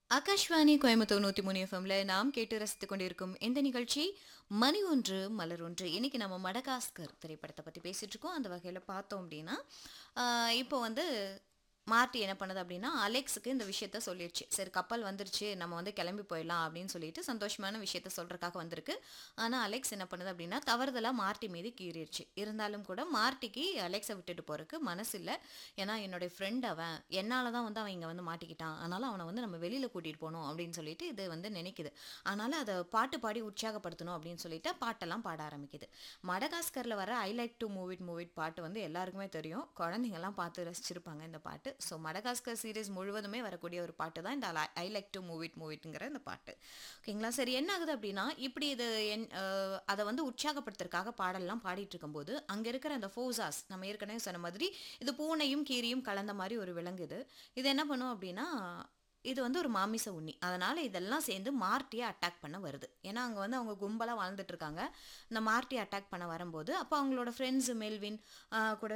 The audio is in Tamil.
ஆகாஷ்வாணி கோயம்புத்தூர் நூத்தி மூணு எஃப்எம்ல நாம் கேட்டு ரசித்துக் கொண்டிருக்கும் இந்த நிகழ்ச்சி மணி ஒன்று மலர் ஒன்று இன்னைக்கு நம்ம மடகாஸ்கர் திரைப்படத்தை பத்தி பேசிட்டு இருக்கோம் அந்த வகையில பார்த்தோம் அப்படின்னா ஆஹ் இப்போ வந்து மார்ட்டி என்ன பண்ணுது அப்படின்னா அலெக்ஸுக்கு இந்த விஷயத்த சொல்லிடுச்சு சரி கப்பல் வந்துருச்சு நம்ம வந்து கிளம்பி போயிடலாம் அப்படின்னு சொல்லிட்டு சந்தோஷமான விஷயத்த சொல்றதுக்காக வந்திருக்கு ஆனா அலெக்ஸ் என்ன பண்ணுது அப்படின்னா தவறுதலா மார்ட்டி மீது கீறிடுச்சு இருந்தாலும் கூட மார்ட்டிக்கு அலெக்ஸை விட்டுட்டு போறதுக்கு மனசு இல்லை ஏன்னா என்னுடைய ஃப்ரெண்ட் அவன் என்னால தான் வந்து அவன் இங்க வந்து மாட்டிக்கிட்டான் அதனால அவனை வந்து நம்ம வெளியில கூட்டிட்டு போகணும் அப்படின்னு சொல்லிட்டு இது வந்து நினைக்குது அதனால அதை பாட்டு பாடி உற்சாகப்படுத்தணும் அப்படின்னு சொல்லிட்டு பாட்டெல்லாம் பாட ஆரம்பிக்குது மடகாஸ்கர்ல வர I like to move it move it பாட்டு வந்து எல்லாருக்குமே தெரியும் குழந்தைங்கெல்லாம் பார்த்து ரசிச்சிருப்பாங்க இந்த பாட்டு ஸோ மடகாஸ்கர் சீரிஸ் முழுவதுமே வரக்கூடிய ஒரு பாட்டு தான் இந்த I like to move it move இட்ங்கிற இந்த பாட்டு ஓகேங்களா சரி என்ன ஆகுது அப்படின்னா இப்படி இது என் அஹ், அதை வந்து உற்சாகப்படுத்துறதுக்காக பாடல்லாம் பாடிட்டு இருக்கும்போது அங்க இருக்கிற அந்த ஃபோசாஸ் நம்ம ஏற்கனவே சொன்ன மாதிரி இது பூனையும் கீரியும் கலந்த மாதிரி ஒரு விலங்கு இது இது என்ன பண்ணும் அப்படின்னா இது வந்து ஒரு மாமிச உண்ணி அதனால இதெல்லாம் சேர்ந்து மார்ட்டியை அட்டாக் பண்ண வருது ஏன்னா அங்கே வந்து அவங்க கும்பலாக வாழ்ந்துட்டு இருக்காங்க இந்த மார்ட்டியை அட்டாக் பண்ண வரும்போது அப்போ அவங்களோட ஃப்ரெண்ட்ஸ் மெல்வின் ஆஹ் கூட